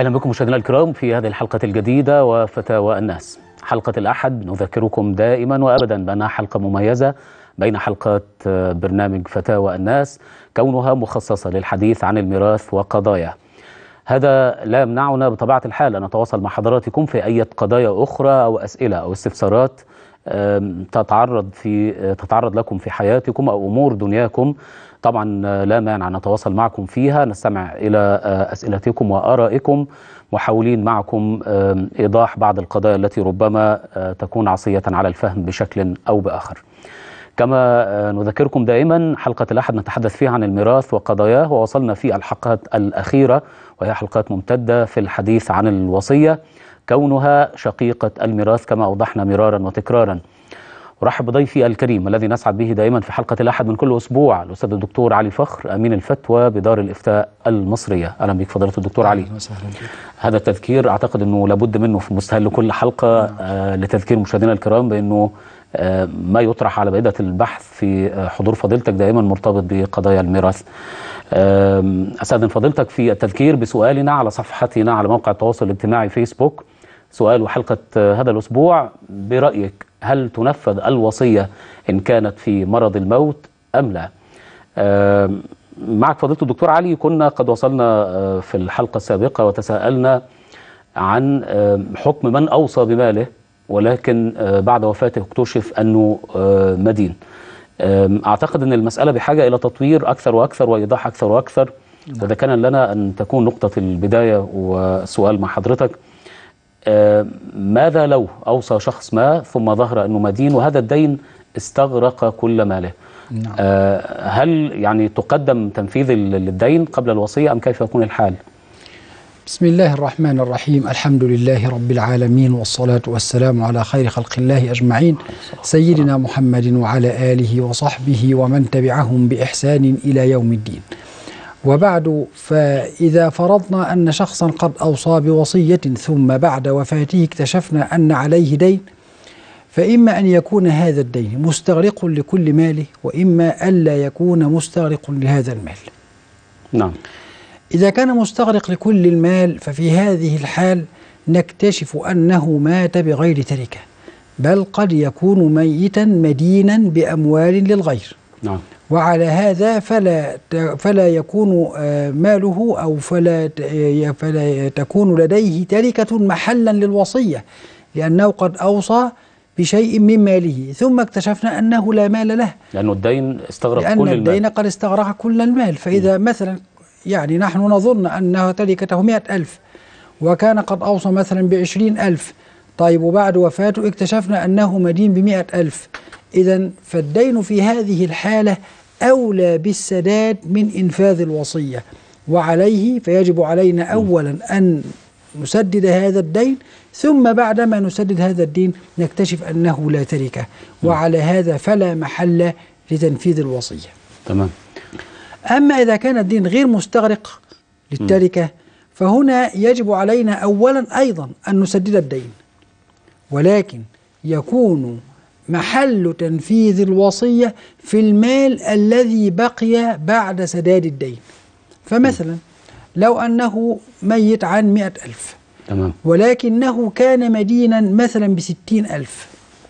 أهلا بكم مشاهدينا الكرام في هذه الحلقة الجديدة وفتاوى الناس حلقة الأحد نذكركم دائما وأبدا بأنها حلقة مميزة بين حلقات برنامج فتاوى الناس كونها مخصصة للحديث عن الميراث وقضاياه هذا لا يمنعنا بطبيعة الحال أن نتواصل مع حضراتكم في أي قضايا أخرى أو أسئلة أو استفسارات تتعرض في تتعرض لكم في حياتكم أو أمور دنياكم طبعا لا مانع أن نتواصل معكم فيها نستمع إلى أسئلتكم وآرائكم محاولين معكم إيضاح بعض القضايا التي ربما تكون عصية على الفهم بشكل أو بآخر كما نذكركم دائما حلقة الأحد نتحدث فيها عن الميراث وقضاياه ووصلنا في الحلقات الأخيرة وهي حلقات ممتدة في الحديث عن الوصية كونها شقيقة الميراث كما أوضحنا مرارا وتكرارا أرحب بضيفي الكريم الذي نسعد به دائما في حلقة الأحد من كل أسبوع الأستاذ الدكتور علي فخر أمين الفتوى بدار الإفتاء المصرية أهلا بك فضيلة الدكتور علي هذا التذكير أعتقد أنه لابد منه في مستهل كل حلقة آه لتذكير مشاهدينا الكرام بأنه آه ما يطرح على بيدة البحث في حضور فضيلتك دائما مرتبط بقضايا الميراث آه أستاذن فضيلتك في التذكير بسؤالنا على صفحتنا على موقع التواصل الاجتماعي فيسبوك سؤال وحلقة هذا الأسبوع برأيك هل تنفذ الوصية إن كانت في مرض الموت أم لا معك فضيلة الدكتور علي كنا قد وصلنا في الحلقة السابقة وتساءلنا عن حكم من أوصى بماله ولكن بعد وفاته اكتشف أنه مدين أعتقد أن المسألة بحاجة إلى تطوير أكثر وأكثر وإيضاح أكثر وأكثر وإذا كان لنا أن تكون نقطة البداية وسؤال مع حضرتك آه ماذا لو أوصى شخص ما ثم ظهر أنه مدين وهذا الدين استغرق كل ماله نعم. آه هل يعني تقدم تنفيذ الدين قبل الوصية أم كيف يكون الحال بسم الله الرحمن الرحيم الحمد لله رب العالمين والصلاة والسلام على خير خلق الله أجمعين سيدنا محمد وعلى آله وصحبه ومن تبعهم بإحسان إلى يوم الدين وبعد فإذا فرضنا أن شخصا قد أوصى بوصية ثم بعد وفاته اكتشفنا أن عليه دين فإما أن يكون هذا الدين مستغرق لكل ماله وإما ألا يكون مستغرق لهذا المال نعم إذا كان مستغرق لكل المال ففي هذه الحال نكتشف أنه مات بغير تركة بل قد يكون ميتا مدينا بأموال للغير نعم وعلى هذا فلا فلا يكون ماله او فلا فلا تكون لديه تركه محلا للوصيه لانه قد اوصى بشيء من ماله ثم اكتشفنا انه لا مال له لانه الدين استغرق لأن كل المال الدين قد استغرق كل المال فاذا م. مثلا يعني نحن نظن انه تركته مئة ألف وكان قد اوصى مثلا بعشرين ألف طيب وبعد وفاته اكتشفنا انه مدين بمئة ألف اذا فالدين في هذه الحاله أولى بالسداد من إنفاذ الوصية وعليه فيجب علينا أولا أن نسدد هذا الدين ثم بعدما نسدد هذا الدين نكتشف أنه لا تركة وعلى هذا فلا محل لتنفيذ الوصية تمام أما إذا كان الدين غير مستغرق للتركة فهنا يجب علينا أولا أيضا أن نسدد الدين ولكن يكون محل تنفيذ الوصية في المال الذي بقي بعد سداد الدين فمثلا لو أنه ميت عن مئة ألف تمام ولكنه كان مدينا مثلا بستين ألف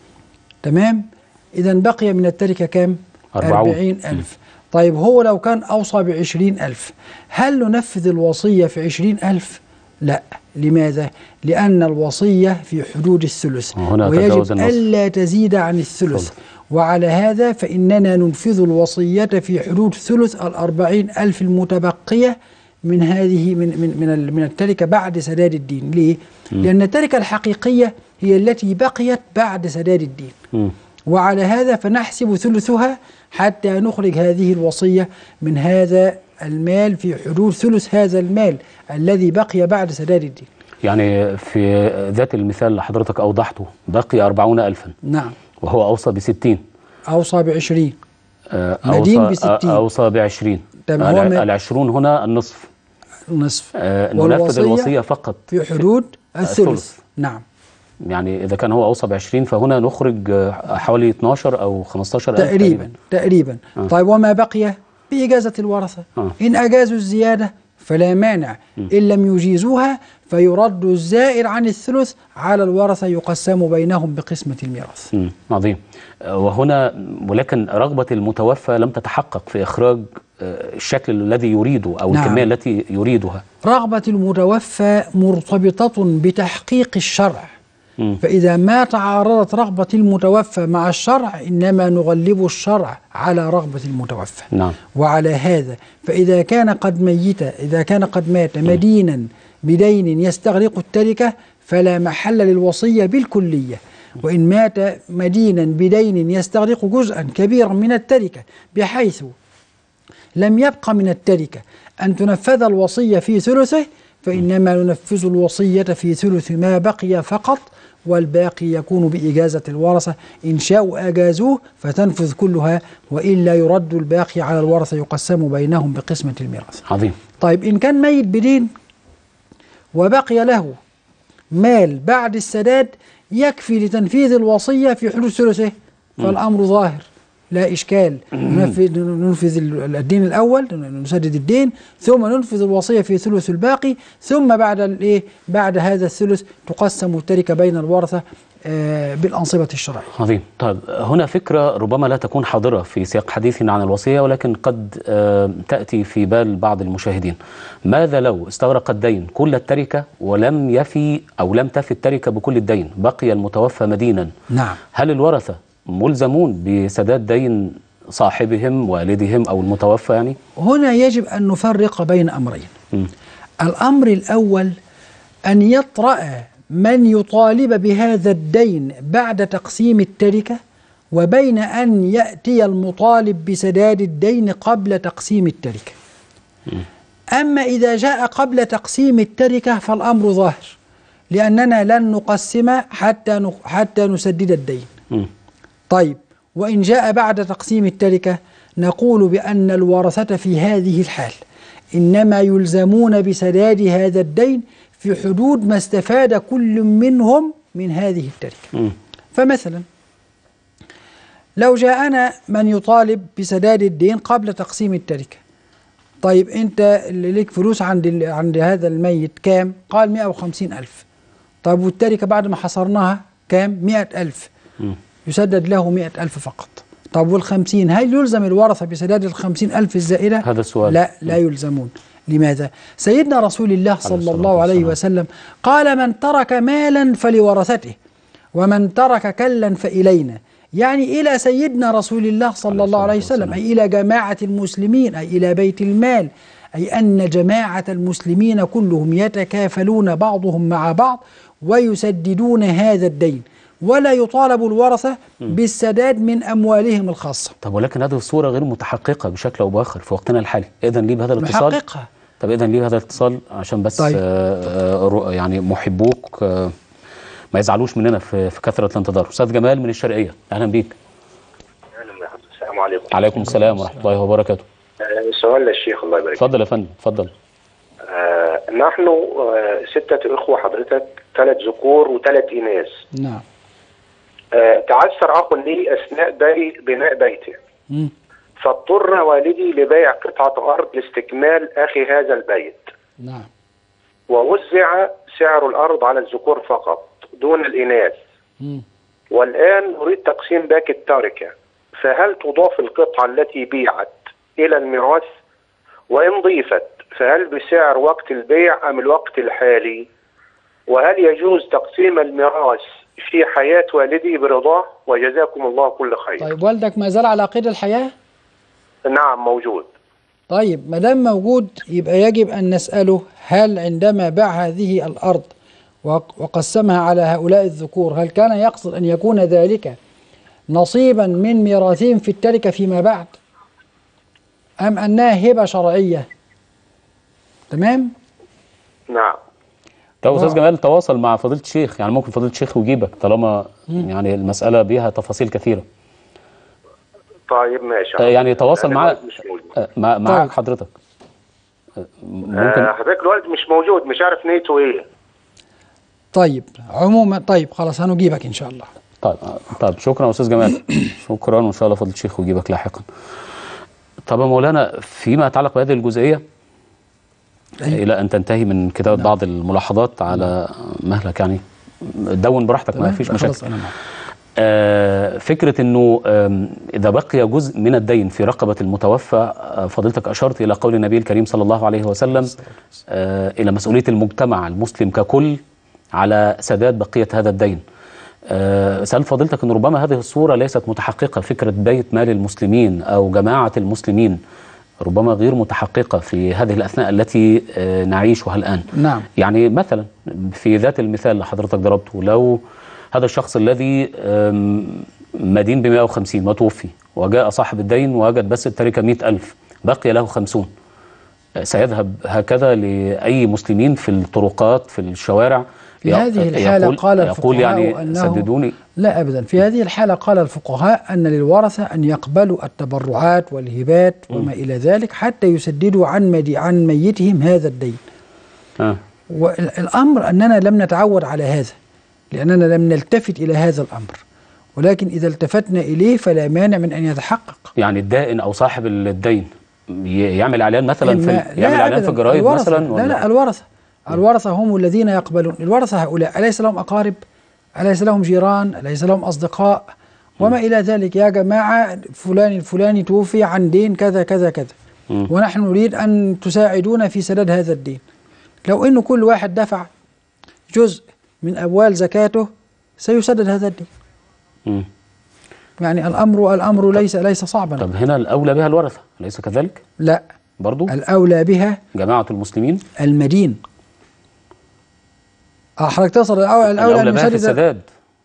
تمام إذا بقي من التركة كم أربعين ألف طيب هو لو كان أوصى بعشرين ألف هل ننفذ الوصية في عشرين ألف لا لماذا؟ لأن الوصية في حدود الثلث هنا ويجب ألا تزيد عن الثلث طلع. وعلى هذا فإننا ننفذ الوصية في حدود ثلث الأربعين ألف المتبقية من هذه من من من, من التركة بعد سداد الدين ليه؟ م. لأن التركة الحقيقية هي التي بقيت بعد سداد الدين م. وعلى هذا فنحسب ثلثها حتى نخرج هذه الوصية من هذا المال في حدود ثلث هذا المال الذي بقي بعد سداد الدين يعني في ذات المثال اللي حضرتك أوضحته بقي أربعون ألفا نعم وهو أوصى بستين أوصى بعشرين آه مدين أوصى, بستين أوصى بعشرين تمام هو الع- العشرون هنا النصف نصف آه ننفذ والوصية الوصية فقط في حدود الثلث الثلث. نعم يعني إذا كان هو أوصى بعشرين فهنا نخرج آه، حوالي 12 أو 15 ألف تقريبا تقريبا آه. طيب وما بقي بإجازة الورثة آه. إن أجازوا الزيادة فلا مانع إن لم يجيزوها فيرد الزائر عن الثلث على الورثة يقسم بينهم بقسمة الميراث مم. عظيم آه، وهنا ولكن رغبة المتوفى لم تتحقق في إخراج آه، الشكل الذي يريده أو نعم. الكمية التي يريدها رغبة المتوفى مرتبطة بتحقيق الشرع مم. فإذا ما تعارضت رغبة المتوفى مع الشرع إنما نغلب الشرع على رغبة المتوفى نعم وعلى هذا فإذا كان قد ميت إذا كان قد مات مدينا بدين يستغرق التركة فلا محل للوصية بالكلية وإن مات مدينا بدين يستغرق جزءا كبيرا من التركة بحيث لم يبق من التركة أن تنفذ الوصية في ثلثه فإنما ننفذ الوصية في ثلث ما بقي فقط والباقي يكون بإجازة الورثة إن شاءوا أجازوه فتنفذ كلها وإلا يرد الباقي على الورثة يقسم بينهم بقسمة الميراث عظيم طيب إن كان ميت بدين وبقي له مال بعد السداد يكفي لتنفيذ الوصية في حدود ثلثه فالأمر ظاهر لا إشكال ننفذ, ننفذ الدين الأول نسدد الدين ثم ننفذ الوصية في ثلث الباقي ثم بعد الإيه بعد هذا الثلث تقسم التركة بين الورثة آه، بالأنصبة الشرعية عظيم طيب هنا فكرة ربما لا تكون حاضرة في سياق حديثنا عن الوصية ولكن قد آه، تأتي في بال بعض المشاهدين ماذا لو استغرق الدين كل التركة ولم يفي أو لم تفي التركة بكل الدين بقي المتوفى مدينا نعم هل الورثة ملزمون بسداد دين صاحبهم والدهم أو المتوفى يعني هنا يجب أن نفرق بين أمرين مم. الأمر الأول أن يطرأ من يطالب بهذا الدين بعد تقسيم التركة وبين أن يأتي المطالب بسداد الدين قبل تقسيم التركة أما إذا جاء قبل تقسيم التركة فالأمر ظاهر لأننا لن نقسم حتى نق- حتى نسدد الدين مم. طيب وإن جاء بعد تقسيم التركة نقول بأن الورثة في هذه الحال إنما يلزمون بسداد هذا الدين في حدود ما استفاد كل منهم من هذه التركة مم. فمثلا لو جاءنا من يطالب بسداد الدين قبل تقسيم التركة طيب أنت اللي ليك فلوس عند ال- عند هذا الميت كام؟ قال 150 ألف طيب والتركة بعد ما حصرناها كام؟ 100 ألف مم. يسدد له مئة ألف فقط طب والخمسين هل يلزم الورثة بسداد الخمسين ألف الزائدة هذا السؤال. لا لا يلزمون لماذا سيدنا رسول الله صلى الصلاة الله عليه والسلام. وسلم قال من ترك مالا فلورثته ومن ترك كلا فإلينا يعني إلى سيدنا رسول الله صلى عليه الله عليه الصلاة وسلم والسلام. أي إلى جماعة المسلمين أي إلى بيت المال أي أن جماعة المسلمين كلهم يتكافلون بعضهم مع بعض ويسددون هذا الدين ولا يطالب الورثة بالسداد من أموالهم الخاصة طب ولكن هذه الصورة غير متحققة بشكل أو بآخر في وقتنا الحالي إذن لي بهذا الاتصال نحققها طب إذن لي بهذا الاتصال عشان بس طيب. آه، آه، رو- يعني محبوك آه، ما يزعلوش مننا في في كثرة الانتظار أستاذ جمال من الشرقية أهلا بيك اهلا يا حضرتك السلام عليكم عليكم السلام ورحمة الله وبركاته آه، سؤال للشيخ الله يبارك فيك. اتفضل يا فندم اتفضل آه نحن آه ستة إخوة حضرتك ثلاث ذكور وثلاث إناث نعم آه تعثر أخ لي أثناء بي بناء بيته مم. فاضطر والدي لبيع قطعة أرض لاستكمال أخي هذا البيت نعم ووزع سعر الأرض على الذكور فقط دون الإناث مم. والآن نريد تقسيم باقي التركة فهل تضاف القطعة التي بيعت إلى الميراث وإن ضيفت فهل بسعر وقت البيع أم الوقت الحالي وهل يجوز تقسيم الميراث في حياة والدي برضاه وجزاكم الله كل خير طيب والدك ما زال على قيد الحياة نعم موجود طيب ما دام موجود يبقى يجب أن نسأله هل عندما باع هذه الأرض وق- وقسمها على هؤلاء الذكور هل كان يقصد أن يكون ذلك نصيبا من ميراثهم في التركة فيما بعد أم أنها هبة شرعية تمام نعم طب أستاذ آه. جمال تواصل مع فضيلة الشيخ يعني ممكن فضيلة الشيخ يجيبك طالما يعني المسألة بيها تفاصيل كثيرة طيب ماشي آه، يعني تواصل أنا مع الوالد مش موجود. آه، مع معاك طيب. حضرتك آه، ممكن آه حضرتك الوالد مش موجود مش عارف نيته ايه طيب عموما طيب خلاص هنجيبك إن شاء الله طيب طيب شكرا يا استاذ جمال شكرا وان شاء الله فضل الشيخ يجيبك لاحقا طب يا مولانا فيما يتعلق بهذه الجزئيه أيوة. الى ان تنتهي من كتابه بعض الملاحظات على مهلك يعني دون براحتك ما تمام؟ فيش لا، مشاكل خلاص أنا معك. آه، فكرة أنه آم، إذا بقي جزء من الدين في رقبة المتوفى آه، فضيلتك أشرت إلى قول النبي الكريم صلى الله عليه وسلم آه، إلى مسؤولية المجتمع المسلم ككل على سداد بقية هذا الدين آه، سأل فضيلتك أن ربما هذه الصورة ليست متحققة فكرة بيت مال المسلمين أو جماعة المسلمين ربما غير متحققة في هذه الأثناء التي آه، نعيشها الآن نعم يعني مثلا في ذات المثال اللي حضرتك ضربته لو هذا الشخص الذي أم، مدين ب 150 وتوفي وجاء صاحب الدين وجد بس التركة 100000 بقي له 50 سيذهب هكذا لأي مسلمين في الطرقات في الشوارع في هذه الحالة يقول, قال يقول الفقهاء يعني أنه سددوني لا أبدا في هذه الحالة قال الفقهاء أن للورثة أن يقبلوا التبرعات والهبات وما إلى ذلك حتى يسددوا عن مدي عن ميتهم هذا الدين آه. والأمر أننا لم نتعود على هذا لأننا لم نلتفت إلى هذا الأمر ولكن إذا التفتنا إليه فلا مانع من أن يتحقق يعني الدائن أو صاحب الدين ي- يعمل إعلان مثلا في الما- يعمل إعلان أبداً، في الجرايد الورثة. مثلا لا ولا؟ لا الورثة الورثة هم الذين يقبلون الورثة هؤلاء أليس لهم أقارب أليس لهم جيران أليس لهم أصدقاء وما إلى ذلك يا جماعة فلان الفلاني توفي عن دين كذا كذا كذا مم. ونحن نريد أن تساعدونا في سداد هذا الدين لو أن كل واحد دفع جزء من أموال زكاته سيسدد هذا الدين مم. يعني الأمر الأمر ليس ليس صعبا طب هنا الأولى بها الورثة أليس كذلك؟ لا برضو الأولى بها جماعة المسلمين المدين اه حضرتك تقصد الأولى, الأولى الأولى أن بها في يسدد السداد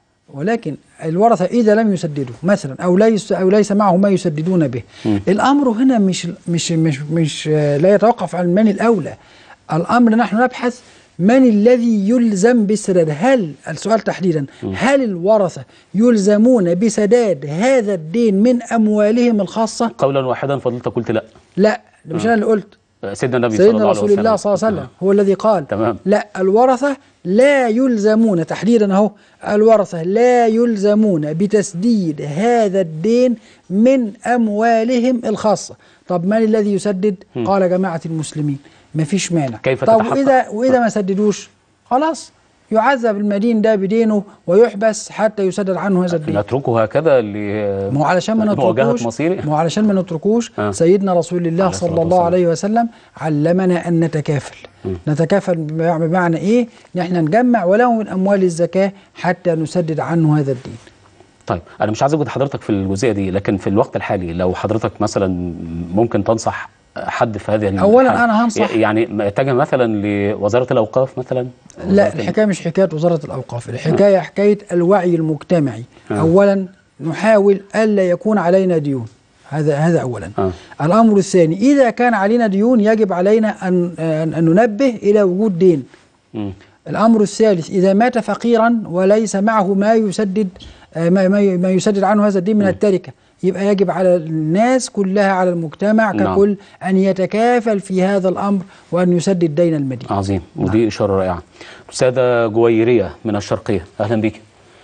ولكن الورثة إذا لم يسددوا مثلا أو ليس أو ليس معه ما يسددون به مم. الأمر هنا مش مش مش مش آه، لا يتوقف عن من الأولى الأمر نحن نبحث من الذي يلزم بالسداد هل السؤال تحديدا هل الورثة يلزمون بسداد هذا الدين من أموالهم الخاصة قولا واحدا فضلت قلت لا لا ده مش أنا اللي قلت سيدنا النبي صلى الله سيدنا عليه رسول وسلم الله صلى الله عليه وسلم هو الذي قال تمام. لا الورثة لا يلزمون تحديدا اهو الورثة لا يلزمون بتسديد هذا الدين من أموالهم الخاصة طب من الذي يسدد قال جماعة المسلمين ما فيش مانع كيف طب تتحقق؟ وإذا, وإذا ما سددوش خلاص يعذب المدين ده بدينه ويحبس حتى يسدد عنه هذا الدين نتركه هكذا ل ما هو علشان ما لمواجهة نتركوش مصيري ما هو علشان ما نتركوش آه. سيدنا رسول الله عليه صلى الصلاة الله والسلام. عليه وسلم علمنا ان نتكافل نتكافل بمع- بمعنى ايه ان احنا نجمع ولو من اموال الزكاه حتى نسدد عنه هذا الدين طيب انا مش عايز اجهد حضرتك في الجزئيه دي لكن في الوقت الحالي لو حضرتك مثلا ممكن تنصح حد في هذه أولاً الحالة. أنا هنصح. ي- يعني ما اتجه مثلا لوزاره الاوقاف مثلا لا وزارة- الحكايه مش حكايه وزاره الاوقاف الحكايه حكايه الوعي المجتمعي آه. اولا نحاول الا يكون علينا ديون هذا هذا اولا آه. الامر الثاني اذا كان علينا ديون يجب علينا ان ان أن ننبه الى وجود دين مم. الأمر الثالث إذا مات فقيرا وليس معه ما يسدد آه، ما ما ما يسدد عنه هذا الدين من التركة يبقى يجب على الناس كلها على المجتمع نعم. ككل أن يتكافل في هذا الأمر وأن يسدد دين المدين عظيم ودي اشاره رائعه استاذه جويريه من الشرقيه اهلا بيك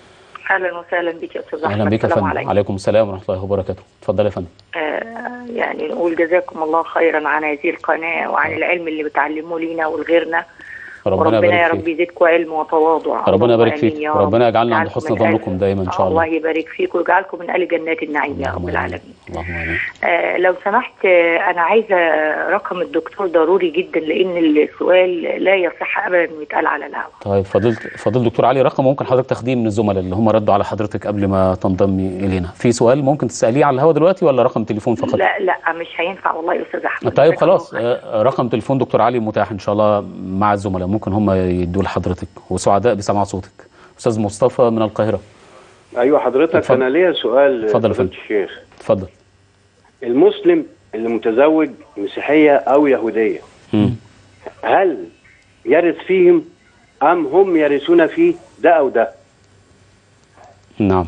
اهلا وسهلا بك يا استاذ احمد اهلا بيك يا السلام فندم عليكم عليكم السلام ورحمه الله وبركاته اتفضل يا فندم آه يعني نقول جزاكم الله خيرا عن هذه القناه وعن العلم اللي بتعلموه لينا ولغيرنا ربنا وربنا يا يبارك رب فيك يزيدكم علم وتواضع ربنا اللهم يبارك آمين فيك. يا وربنا رب. يجعلنا عند يجعلكم حسن من ظنكم أهل- دايما إن شاء الله. الله يبارك فيك ويجعلكم من اهل جنات النعيم يا اللهم رب آمين. العالمين اللهم امين آه لو سمحت آه انا عايزه رقم الدكتور ضروري جدا لان السؤال لا يصح ابدا انه يتقال على الهواء طيب فضلت فضل دكتور علي رقم ممكن حضرتك تاخديه من الزملاء اللي هم ردوا على حضرتك قبل ما تنضمي الينا في سؤال ممكن تساليه على الهواء دلوقتي ولا رقم تليفون فقط لا لا مش هينفع والله يا استاذ احمد طيب جزاك الله خلاص خير. آه، رقم تليفون دكتور علي متاح ان شاء الله مع الزملاء ممكن هم يدوا لحضرتك وسعداء بسماع صوتك استاذ مصطفى من القاهره ايوه حضرتك اتفضل. انا ليا سؤال اتفضل يا فضيلة فندم. الشيخ اتفضل المسلم اللي متزوج مسيحيه او يهوديه مم. هل يرث فيهم ام هم يرثون فيه ده او ده نعم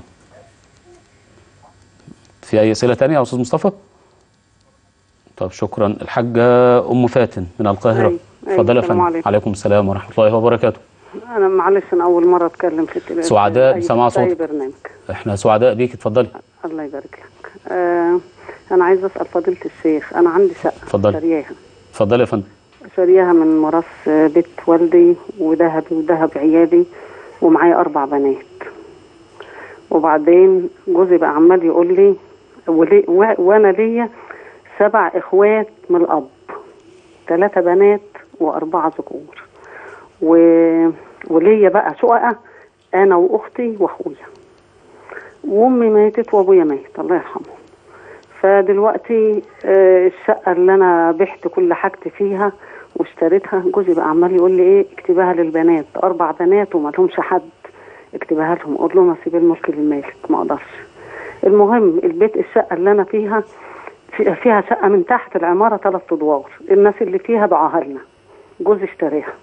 في اي اسئله تانية يا استاذ مصطفى طب شكرا الحاجه ام فاتن من القاهره أيوة. أيوة. اتفضل يا السلام فندم عليكم. عليكم السلام ورحمه الله وبركاته انا معلش انا اول مره اتكلم في التلفزيون سعداء أي- بسماع في اي صوتك. برنامج احنا سعداء بيك اتفضلي الله يبارك لك آه انا عايزه اسال فضيله الشيخ انا عندي شقه اتفضلي. شارياها اتفضلي يا فندم شارياها من ميراث بيت والدي وذهبي وذهب عيالي ومعايا أربع بنات وبعدين جوزي بقى عمال يقول لي ولي و- وأنا ليا سبع إخوات من الأب ثلاثة بنات وأربعة ذكور و... وليا بقى شققة أنا وأختي وأخويا وأمي ماتت وأبويا مات الله يرحمه فدلوقتي آه، الشقة اللي أنا بعت كل حاجتي فيها واشتريتها جوزي بقى عمال يقول لي إيه اكتبها للبنات أربع بنات وما لهمش حد اكتبها لهم قول لهم أسيب الملك للمالك ما أقدرش المهم البيت الشقة اللي أنا فيها في- فيها شقة من تحت العمارة ثلاث أدوار الناس اللي فيها باعوها لنا جوزي اشتراها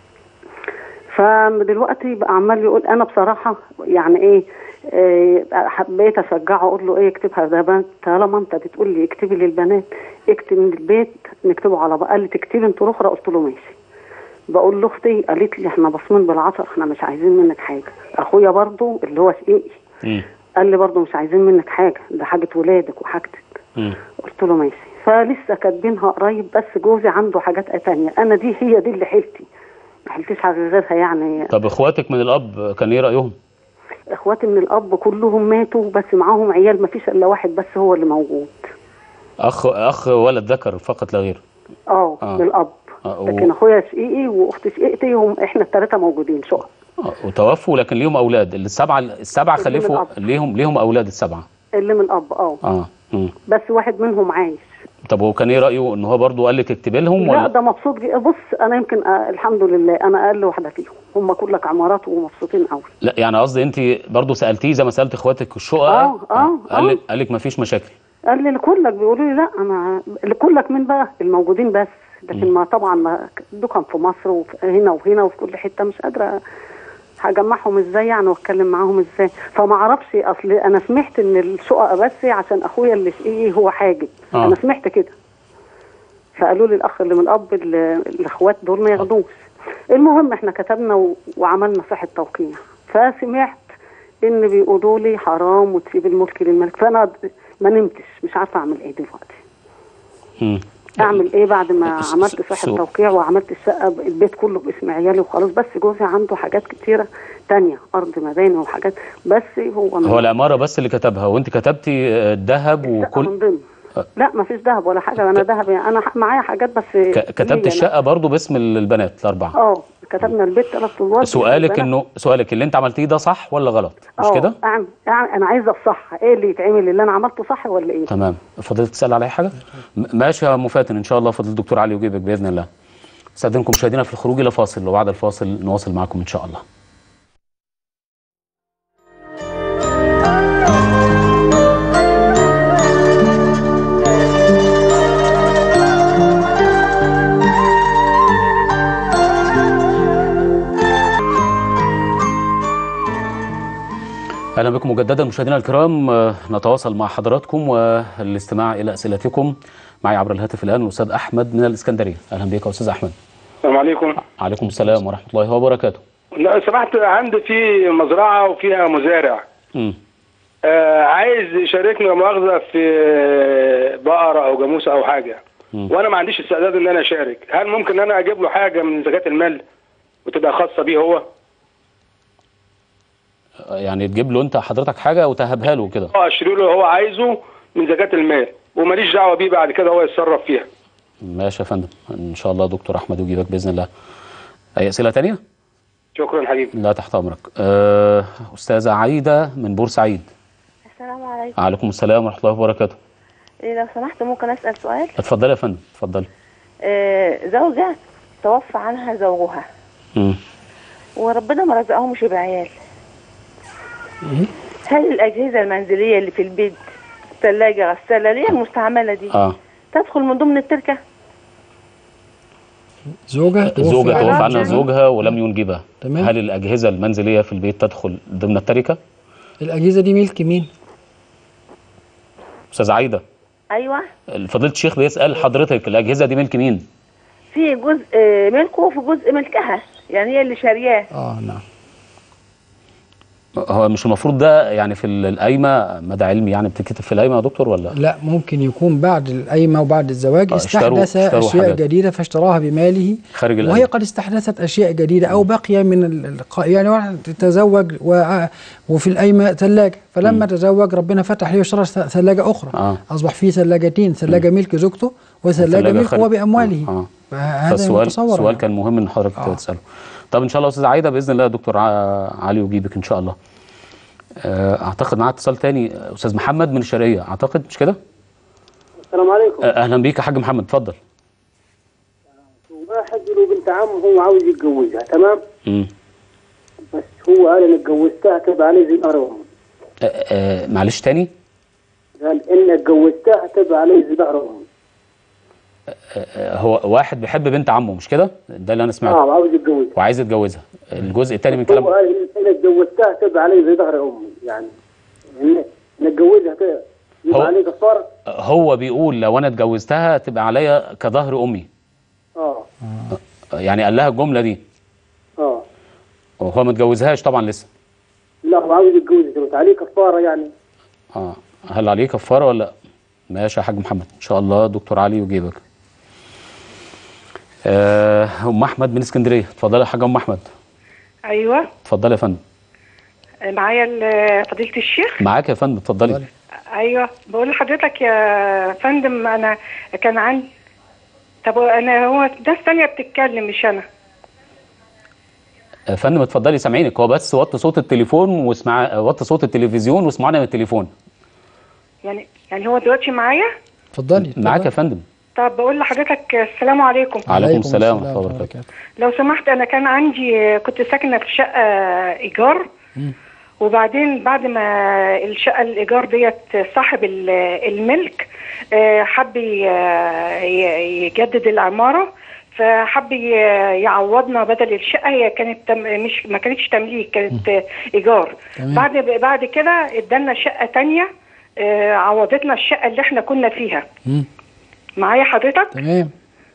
فدلوقتي بقى عمال يقول انا بصراحه يعني ايه إيه، حبيت اشجعه اقول له ايه اكتبها ده بنت طالما انت بتقول لي اكتبي للبنات اكتب من البيت نكتبه على بقى قال لي تكتبي انت الاخرى قلت له ماشي بقول لاختي قالت لي احنا باصمين بالعصر احنا مش عايزين منك حاجه اخويا برضو اللي هو شقيقي مم. قال لي برضو مش عايزين منك حاجه ده حاجه ولادك وحاجتك مم. قلت له ماشي فلسه كاتبينها قريب بس جوزي عنده حاجات تانية انا دي هي دي اللي حيلتي ما حيلتش حاجه غيرها يعني طب اخواتك من الاب كان ايه رايهم؟ اخواتي من الاب كلهم ماتوا بس معاهم عيال ما فيش الا واحد بس هو اللي موجود اخ اخ ولد ذكر فقط لا غير اه آه. من الاب آه، و- لكن اخويا شقيقي واختي شقيقتي هم احنا الثلاثه موجودين شقق آه، وتوفوا لكن ليهم اولاد السبعه السبعه اللي من خلفوا الأب. ليهم ليهم اولاد السبعه اللي من الاب اه اه مم. بس واحد منهم عايش طب هو كان ايه رايه ان هو برضو قال لك اكتبي لهم لا ولا ده مبسوط جدا بص انا يمكن آه الحمد لله انا اقل واحده فيهم هم كلك عمارات ومبسوطين قوي لا يعني قصدي انت برضو سالتيه زي ما سالت اخواتك الشقق آه، آه، قال آه. لك قال لك ما فيش مشاكل قال لي لكلك بيقولوا لي لا انا لكلك من بقى الموجودين بس لكن ما طبعا ما دكان في مصر وهنا وهنا وفي كل حته مش قادره هجمعهم ازاي يعني واتكلم معاهم ازاي فما اعرفش اصل انا سمعت ان الشقق بس عشان اخويا اللي شقيقي هو حاجب آه. انا سمعت كده فقالوا لي الاخ اللي من الاب ال- الاخوات دول ما ياخدوش المهم احنا كتبنا و- وعملنا صحه توقيع فسمعت ان بيقولوا لي حرام وتسيب الملك للملك فانا ما نمتش مش عارفه اعمل ايه دلوقتي مم. اعمل ايه بعد ما س- عملت س- صحه سو- توقيع وعملت الشقه ب- البيت كله باسم عيالي وخلاص بس جوزي عنده حاجات كتيره تانية ارض مباني وحاجات بس هو من هو العماره بس اللي كتبها وانت كتبتي آه، الذهب الشقة وكل من ضمن لا ما فيش ذهب ولا حاجه انا ذهب يعني انا ح- معايا حاجات بس ك- ليا كتبت أنا. الشقه برضو باسم البنات الاربعه اه كتبنا البيت ثلاث ادوار سؤالك بالنسبة انه سؤالك اللي انت عملتيه ده صح ولا غلط مش اه كده أعمل أعمل انا عايزه الصح ايه اللي يتعمل اللي انا عملته صح ولا ايه تمام فضلت تسال على اي حاجه م- ماشي يا مفاتن ان شاء الله فضل الدكتور علي يجيبك باذن الله استاذنكم مشاهدينا في الخروج الى فاصل وبعد الفاصل نواصل معكم ان شاء الله اهلا بكم مجددا مشاهدينا الكرام آه، نتواصل مع حضراتكم والاستماع الى اسئلتكم معي عبر الهاتف الان الاستاذ احمد من الاسكندريه اهلا بك يا استاذ احمد السلام عليكم عليكم السلام ورحمه الله وبركاته لو سمحت عندي في مزرعة وفيها مزارع امم آه عايز يشاركني لا مؤاخذة في بقرة أو جاموسة أو حاجة مم. وأنا ما عنديش استعداد إن أنا أشارك هل ممكن إن أنا أجيب له حاجة من زكاة المال وتبقى خاصة بيه هو؟ يعني تجيب له انت حضرتك حاجه وتهبها له كده أه أشتري له اللي هو عايزه من زكاة المال وماليش دعوة بيه بعد كده هو يتصرف فيها ماشي يا فندم ان شاء الله دكتور احمد يجيبك باذن الله اي اسئله تانية شكرا حبيبي لا تحت امرك آه، استاذه عايده من بورسعيد السلام عليكم عليكم السلام ورحمه الله وبركاته إيه لو سمحت ممكن أسأل سؤال اتفضلي يا فندم اتفضلي آه زوجة توفى عنها زوجها مم. وربنا ما رزقهمش بعيال هل الأجهزة المنزلية اللي في البيت ثلاجة غسالة اللي هي المستعملة دي اه تدخل من ضمن التركة زوجة توفي زوجة توفى عنها عنها زوجها ولم ينجبها تمام. هل الأجهزة المنزلية في البيت تدخل ضمن التركة؟ الأجهزة دي ملك مين؟ أستاذ عايدة أيوة فضيلة الشيخ بيسأل حضرتك الأجهزة دي ملك مين؟ في جزء آه، ملكه وفي جزء ملكها يعني هي اللي شارياه اه نعم هو مش المفروض ده يعني في القايمه مدى علمي يعني بتتكتب في القايمه يا دكتور ولا لا ممكن يكون بعد القايمة وبعد الزواج آه، اشتروا- استحدث اشتروا أشياء حاجات. جديدة فاشتراها بماله خارج وهي القايمه قد استحدثت أشياء جديدة أو بقي من ال- الق- يعني واحد تزوج و- وفي القايمة ثلاجة فلما تزوج ربنا فتح ليه واشترى ث- ثلاجة أخرى آه. أصبح فيه ثلاجتين ثلاجة ملك زوجته وثلاجة ملك خارج. هو بأمواله آه. آه. فهذا فالسؤال متصور سؤال يعني. كان مهم ان حضرتك آه. تساله طب ان شاء الله استاذ عايده باذن الله يا دكتور ع- علي يجيبك ان شاء الله آه، اعتقد معاه اتصال تاني آه، استاذ محمد من الشرقيه اعتقد مش كده السلام عليكم آه، اهلا بيك يا حاج محمد اتفضل واحد له بنت عمه هو عاوز يتجوزها تمام مم. بس هو قال ان اتجوزتها تبقى عليه زي ظهر امي آه، آه، معلش تاني قال ان اتجوزتها تبقى عليه زي ظهر امي آه، هو واحد بيحب بنت عمه مش كده ده اللي انا سمعته اه عاوز يتجوزها وعايز يتجوزها الجزء الثاني من هو كلام قال ان اتجوزتها تبقى عليه زي ظهر امي يعني ان إن اتجوزها ت- هو- يبقى عليه كفاره هو بيقول لو انا اتجوزتها تبقى عليا كظهر امي اه يعني قال لها الجمله دي اه وهو ما اتجوزهاش طبعا لسه لا هو عاوز يتجوزها تبقى عليه كفاره يعني اه هل عليه كفاره ولا لا ماشي يا حاج محمد ان شاء الله دكتور علي يجيبك آه، ام احمد من اسكندريه اتفضلي يا حاجه ام احمد ايوه اتفضلي يا فندم معايا ال- فضيله الشيخ معاك يا فندم اتفضلي ايوه بقول لحضرتك يا فندم انا كان عندي طب انا هو ناس تانية بتتكلم مش انا يا فندم اتفضلي سامعينك هو بس وطي صوت التليفون واسمع وطي صوت التلفزيون واسمعنا من التليفون يعني يعني هو دلوقتي معايا اتفضلي معاك يا فندم طب بقول لحضرتك السلام عليكم عليكم السلام ورحمه الله وبركاته لو سمحت انا كان عندي كنت ساكنه في شقه ايجار وبعدين بعد ما الشقه الايجار ديت صاحب ال- الملك آه، حب ي- ي- يجدد العماره فحب ي- يعوضنا بدل الشقه هي كانت تم مش ما كانتش تمليك كانت آه، ايجار تمام. بعد بعد كده ادالنا شقه تانية آه، عوضتنا الشقه اللي احنا كنا فيها مم. معايا حضرتك تمام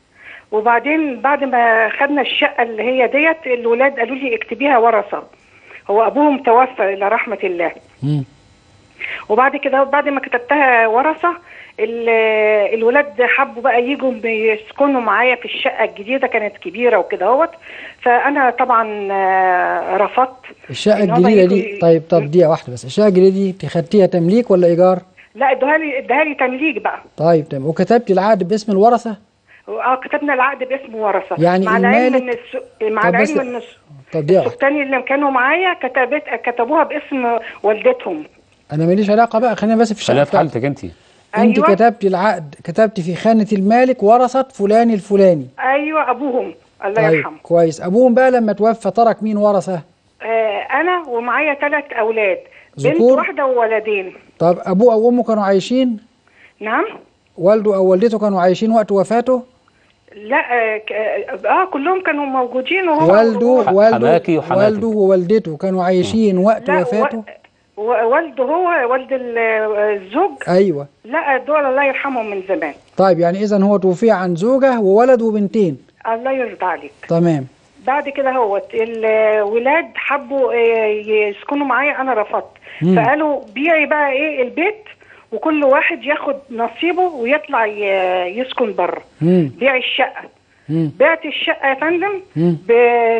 وبعدين بعد ما خدنا الشقه اللي هي ديت الولاد قالوا لي اكتبيها ورثه هو ابوهم توفى الى رحمه الله مم. وبعد كده بعد ما كتبتها ورثه ال- الولاد حبوا بقى يجوا يسكنوا معايا في الشقه الجديده كانت كبيره وكده اهوت فانا طبعا آه، رفضت الشقة إن هما الجديدة يجوا دي ي- طيب طب دقيقة واحدة بس الشقة الجديدة دي انت خدتيها تمليك ولا إيجار؟ لا ادوها لي ادوها لي تمليك بقى طيب تمام وكتبتي العقد باسم الورثة؟ اه كتبنا العقد باسم ورثه يعني مع العلم المالك- ان الس... مع طب بس- العلم ان الس- طب دقيقة واحدة الثاني اللي كانوا معايا كتبت كتبوها باسم والدتهم أنا ماليش علاقة بقى خلينا بس في الشقة خلينا في بتاعتك. حالتك انت انت أيوة. كتبتي العقد كتبتي في خانة المالك ورثة فلان الفلاني ايوه ابوهم الله طيب يرحمه كويس ابوهم بقى لما توفى ترك مين ورثة آه انا ومعايا ثلاث اولاد بنت ذكور؟ واحده وولدين طب ابوه او امه كانوا عايشين نعم والده او والدته كانوا عايشين وقت وفاته لا آه, ك- اه آه، كلهم كانوا موجودين وهو والده هو- والده حماكي وحماتك. والده ووالدته كانوا عايشين وقت لا وفاته و... و- والده هو والد ال- الزوج ايوه لا دول الله يرحمهم من زمان طيب يعني اذا هو توفي عن زوجه وولد وبنتين الله يرضى عليك تمام بعد كده هو الولاد حبوا آه، يسكنوا معايا انا رفضت مم. فقالوا بيعي بقى ايه البيت وكل واحد ياخد نصيبه ويطلع ي- يسكن بره مم. بيع الشقه مم. بعت الشقه يا فندم مم. ب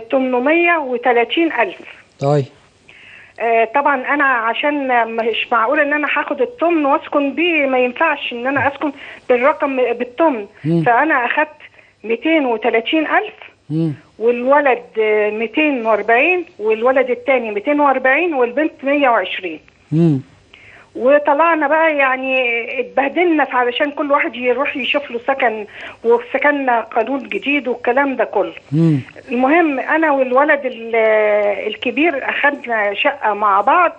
830 الف طيب آه، طبعا انا عشان مش معقول ان انا هاخد التمن واسكن بيه ما ينفعش ان انا اسكن بالرقم بالتمن مم. فانا اخدت 230 الف مم. والولد آه، 240 والولد الثاني 240 والبنت 120 مم. وطلعنا بقى يعني اتبهدلنا علشان كل واحد يروح يشوف له سكن وسكننا قانون جديد والكلام ده كله مم. المهم انا والولد ال- الكبير اخدنا شقه مع بعض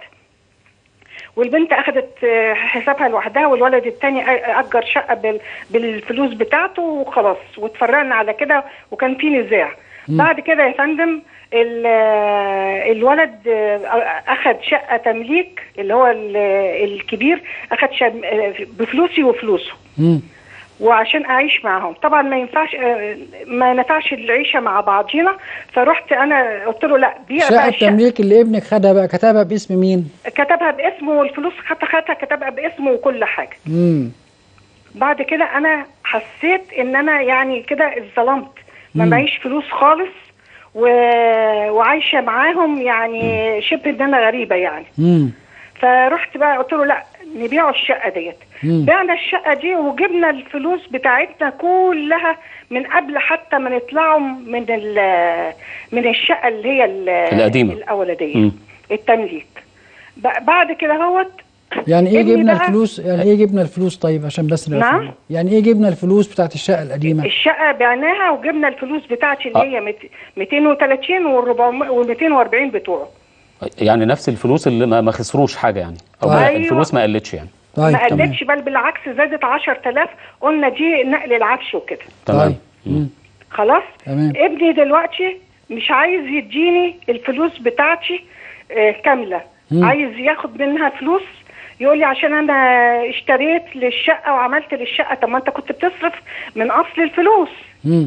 والبنت اخدت آه، حسابها لوحدها والولد التاني أ- اجر شقه بال- بالفلوس بتاعته وخلاص واتفرقنا على كده وكان في نزاع بعد كده يا فندم ال- آه، الولد آه، اخد شقه تمليك اللي هو ال- الكبير اخد شم- آه، بفلوسي وفلوسه مم. وعشان اعيش معاهم طبعا ما ينفعش آه، ما نفعش العيشه مع بعضينا فرحت انا قلت له لا بيع شقة بقى الشقه التمليك اللي ابنك خدها بقى كتبها باسم مين؟ كتبها باسمه والفلوس خدتها خدتها كتبها باسمه وكل حاجه امم بعد كده انا حسيت ان انا يعني كده اتظلمت ما مم. معيش فلوس خالص و... وعايشه معاهم يعني شبه ان انا غريبه يعني امم فرحت بقى قلت له لا نبيعوا الشقه ديت مم. بعنا الشقه دي وجبنا الفلوس بتاعتنا كلها من قبل حتى ما نطلعوا من ال- من الشقه اللي هي ال- القديمة. الاولانيه مم. التمليك ب- بعد كده هوت يعني ايه ابني جبنا بقى- الفلوس يعني ايه جبنا الفلوس طيب عشان بس نبقى نعم؟ فاهمين. يعني ايه جبنا الفلوس بتاعت الشقة القديمة؟ الشقه بعناها وجبنا الفلوس بتاعتي اللي آه. هي مت- 230 وال 240 بتوعه يعني نفس الفلوس اللي ما ما خسروش حاجه يعني او طيب. ما- أيوة. الفلوس ما قلتش يعني طيب ما تمام قلتش بل بالعكس زادت 10000 قلنا دي نقل العفش وكده تمام طيب مم. خلاص تمام ابني دلوقتي مش عايز يديني الفلوس بتاعتي آه، كامله مم. عايز ياخد منها فلوس يقول لي عشان انا اشتريت للشقه وعملت للشقه طب ما انت كنت بتصرف من اصل الفلوس مم.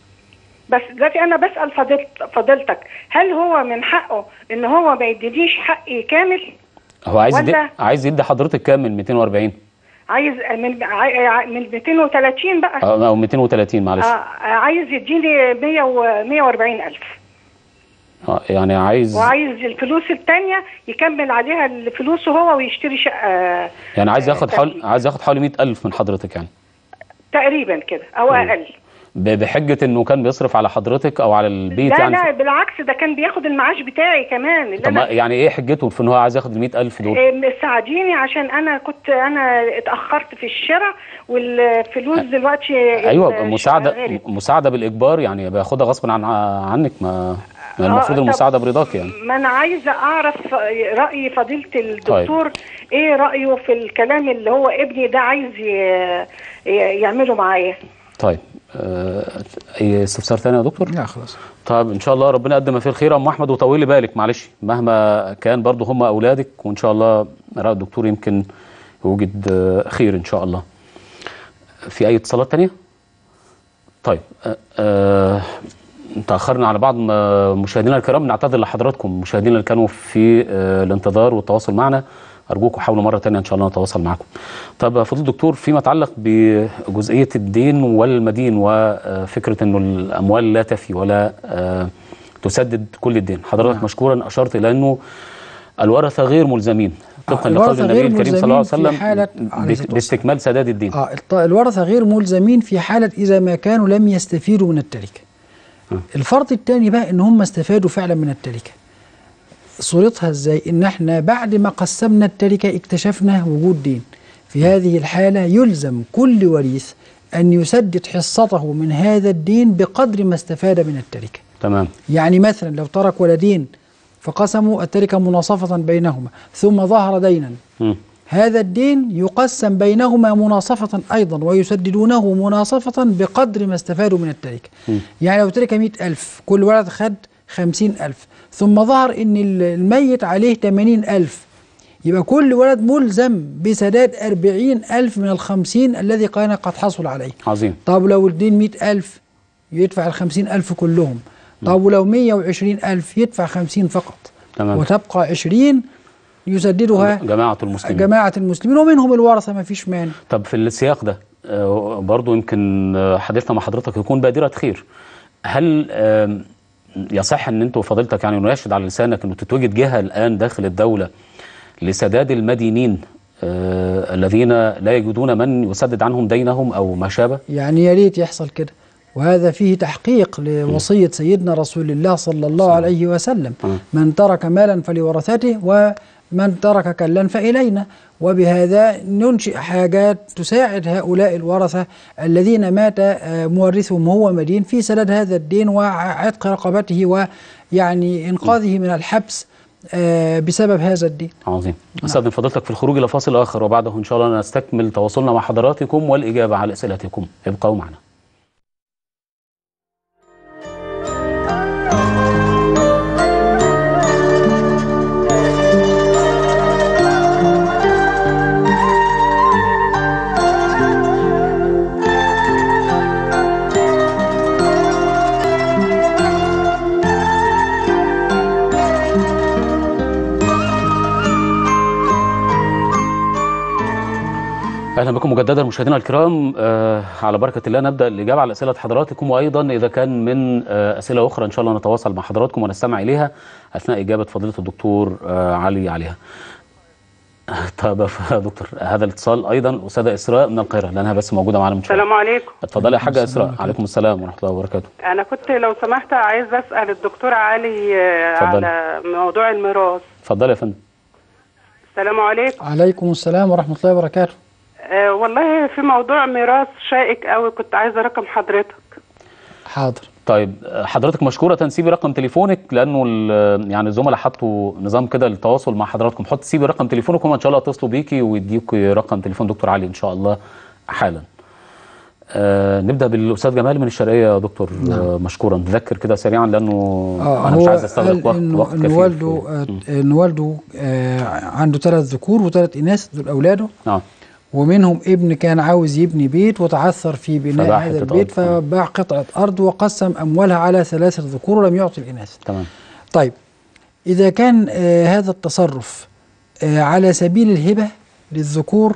بس دلوقتي انا بسال فضيلت فضيلتك هل هو من حقه ان هو ما يدينيش حقي كامل هو عايز يدي ولا- عايز يدي حضرتك كام من 240 عايز من عاي- عاي- من 230 بقى أو او 230 معلش آه عايز يديني 100 و 140 الف آه، يعني عايز وعايز الفلوس التانية يكمل عليها الفلوس هو ويشتري شقة يعني عايز ياخد حوالي تمليك. عايز ياخد حوالي 100000 من حضرتك يعني تقريبا كده او اقل ب- بحجه انه كان بيصرف على حضرتك او على البيت لا يعني لا بالعكس ده كان بياخد المعاش بتاعي كمان اللي طب ما انا يعني ايه حجته في ان هو عايز ياخد ال 100000 دول إيه، مساعديني عشان انا كنت انا اتاخرت في الشراء والفلوس دلوقتي ايوه ال- مساعده غلت. مساعده بالاجبار يعني بياخدها غصب عن عنك ما ما المفروض آه، طب المساعده برضاك يعني ما انا عايزه اعرف راي فضيله الدكتور ايه رايه في الكلام اللي هو ابني ده عايز ي- ي- يعمله معايا طيب آه، اي استفسار تاني يا دكتور لا خلاص طيب ان شاء الله ربنا يقدم ما فيه الخير يا ام احمد وطولي بالك معلش مهما كان برضه هم اولادك وان شاء الله راي الدكتور يمكن يوجد آه، خير ان شاء الله في اي اتصالات تانية طيب آه، آه، تاخرنا على بعض م- مشاهدينا الكرام نعتذر لحضراتكم مشاهدينا اللي كانوا في آه، الانتظار والتواصل معنا ارجوكم حاولوا مره تانية ان شاء الله نتواصل معكم طب فضيله الدكتور فيما يتعلق بجزئيه الدين والمدين وفكره انه الاموال لا تفي ولا آه، تسدد كل الدين حضرتك مشكورا اشرت الى انه الورثه غير ملزمين طبقا لقول الورثة النبي غير الكريم صلى الله عليه ملزمين وسلم في حالة عليه بك- الصلاة باستكمال سداد الدين اه الط- الورثة غير ملزمين في حالة إذا ما كانوا لم يستفيدوا من التركة الفرض الثاني بقى إن هم استفادوا فعلا من التركة صورتها إزاي إن إحنا بعد ما قسمنا التركة اكتشفنا وجود دين في هذه الحالة يلزم كل وريث أن يسدد حصته من هذا الدين بقدر ما استفاد من التركة تمام يعني مثلا لو ترك ولدين فقسموا التركة مناصفة بينهما ثم ظهر دينا مم. هذا الدين يقسم بينهما مناصفة أيضا ويسددونه مناصفة بقدر ما استفادوا من التركة يعني لو ترك مئة ألف كل ولد خد خمسين ألف ثم ظهر أن ال- الميت عليه تمانين ألف يبقى كل ولد ملزم بسداد أربعين ألف من الخمسين الذي كان قد حصل عليه عظيم طب لو الدين مئة ألف يدفع الخمسين ألف كلهم طب ولو مية وعشرين ألف يدفع خمسين فقط تمام وتبقى عشرين يسددها جماعه المسلمين جماعة المسلمين ومنهم الورثة ما فيش مانع طب في السياق ده آه، برضو يمكن آه، حديثنا مع حضرتك يكون بادرة خير هل آم، يصح ان انتوا فضيلتك يعني نناشد على لسانك انه تتوجد جهة الان داخل الدولة لسداد المدينين آه، الذين لا يجدون من يسدد عنهم دينهم او ما شابه يعني يا ريت يحصل كده وهذا فيه تحقيق لوصية سيدنا رسول الله صلى الله عليه وسلم مم. من ترك مالا فلورثته ومن ترك كلا فإلينا وبهذا ننشئ حاجات تساعد هؤلاء الورثة الذين مات آه، مورثهم هو مدين في سداد هذا الدين وعتق رقبته ويعني إنقاذه من الحبس آه، بسبب هذا الدين عظيم استاذن فضيلتك في الخروج الى فاصل اخر وبعده ان شاء الله نستكمل تواصلنا مع حضراتكم والاجابه على اسئلتكم ابقوا معنا اهلا بكم مجددا مشاهدينا الكرام آه على بركه الله نبدا الاجابه على اسئله حضراتكم وايضا اذا كان من آه اسئله اخرى ان شاء الله نتواصل مع حضراتكم ونستمع اليها اثناء اجابه فضيله الدكتور آه علي عليها. طب يا دكتور هذا الاتصال ايضا استاذه اسراء من القاهره لانها بس موجوده معانا من شويه. السلام عليكم اتفضلي يا حاجه اسراء عليكم السلام ورحمه الله وبركاته. انا كنت لو سمحت عايز اسال الدكتور علي آه، اتفضلي. على موضوع الميراث اتفضلي يا فندم. السلام عليكم عليكم السلام ورحمة الله وبركاته آه والله في موضوع ميراث شائك قوي كنت عايزه رقم حضرتك حاضر طيب آه، حضرتك مشكوره تنسيبي رقم تليفونك لانه ال- يعني الزملاء حطوا نظام كده للتواصل مع حضراتكم حط سيبي رقم تليفونك وهم ان شاء الله يتصلوا بيكي ويديكي رقم تليفون دكتور علي ان شاء الله حالا آه نبدا بالاستاذ جمال من الشرقيه يا دكتور آه مشكورا نذكر كده سريعا لانه اه انا مش هو عايز استغرق قال وقت إنه وقت إن كثير والده في- آه، إن والده آه عنده ثلاث ذكور وثلاث إناث دول أولاده نعم ومنهم ابن كان عاوز يبني بيت وتعثر في بناء فباع هذا حتة البيت أرض. فباع قطعة أرض وقسم أموالها على ثلاثة ذكور ولم يعطي الإناث تمام طيب إذا كان آه هذا التصرف آه على سبيل الهبة للذكور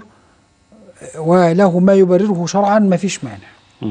آه، وله ما يبرره شرعا ما فيش مانع مم.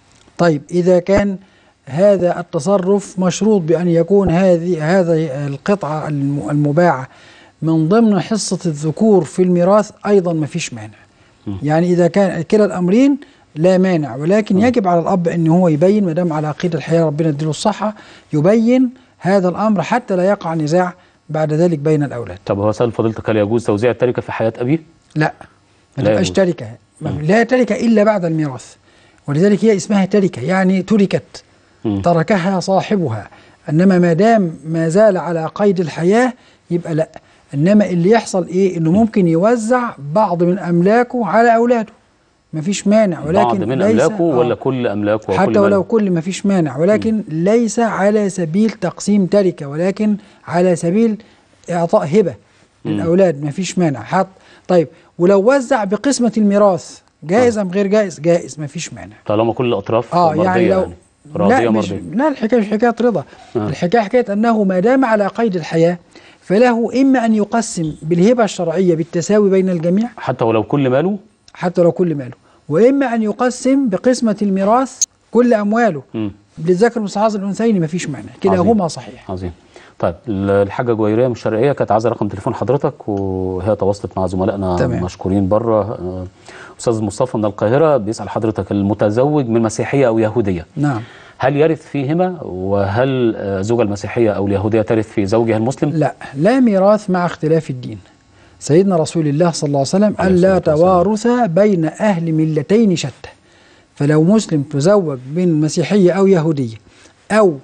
طيب إذا كان هذا التصرف مشروط بأن يكون هذه هذه القطعة الم- المباعة من ضمن حصة الذكور في الميراث أيضا ما فيش مانع يعني إذا كان كلا الأمرين لا مانع ولكن يجب على الأب أن هو يبين ما دام على قيد الحياة ربنا يديله الصحة يبين هذا الأمر حتى لا يقع نزاع بعد ذلك بين الأولاد طب هو سأل فضيلتك هل يجوز توزيع التركه في حياه ابيه؟ لا ما لا تبقاش يجوز. تركة ما- لا تركة إلا بعد الميراث ولذلك هي اسمها تركة يعني تركت مم. تركها صاحبها انما ما دام ما زال على قيد الحياه يبقى لا انما اللي يحصل ايه انه ممكن يوزع بعض من املاكه على اولاده مفيش مانع ولكن بعض من ليس املاكه آه. ولا كل املاكه وكل حتى ماله؟ ولو كل ما فيش مانع ولكن ليس على سبيل تقسيم تركة ولكن على سبيل إعطاء هبة للأولاد ما فيش مانع حط طيب ولو وزع بقسمة الميراث جائز أم غير جائز جائز ما فيش مانع طالما كل الاطراف اه مرضيه يعني لو يعني راضيه لا مش مرضيه لا الحكايه مش حكايه رضا آه. الحكايه حكايه انه ما دام على قيد الحياه فله اما ان يقسم بالهبه الشرعيه بالتساوي بين الجميع حتى ولو كل ماله حتى لو كل ماله واما ان يقسم بقسمه الميراث كل امواله مم. للذكر مثل حظ الانثيين ما فيش مانع كلاهما صحيح عظيم طيب ال- الحاجه جويريه من الشرقيه كانت عايزه رقم تليفون حضرتك وهي تواصلت مع زملائنا تمام. مشكورين بره آه، استاذ مصطفى من القاهره بيسال حضرتك المتزوج من مسيحيه او يهوديه نعم هل يرث فيهما وهل آه، زوجة المسيحيه او اليهوديه ترث في زوجها المسلم؟ لا لا ميراث مع اختلاف الدين سيدنا رسول الله صلى الله عليه وسلم عليه أن لا الصلاة والسلام. توارث بين أهل ملتين شتى فلو مسلم تزوج من مسيحية أو يهودية أو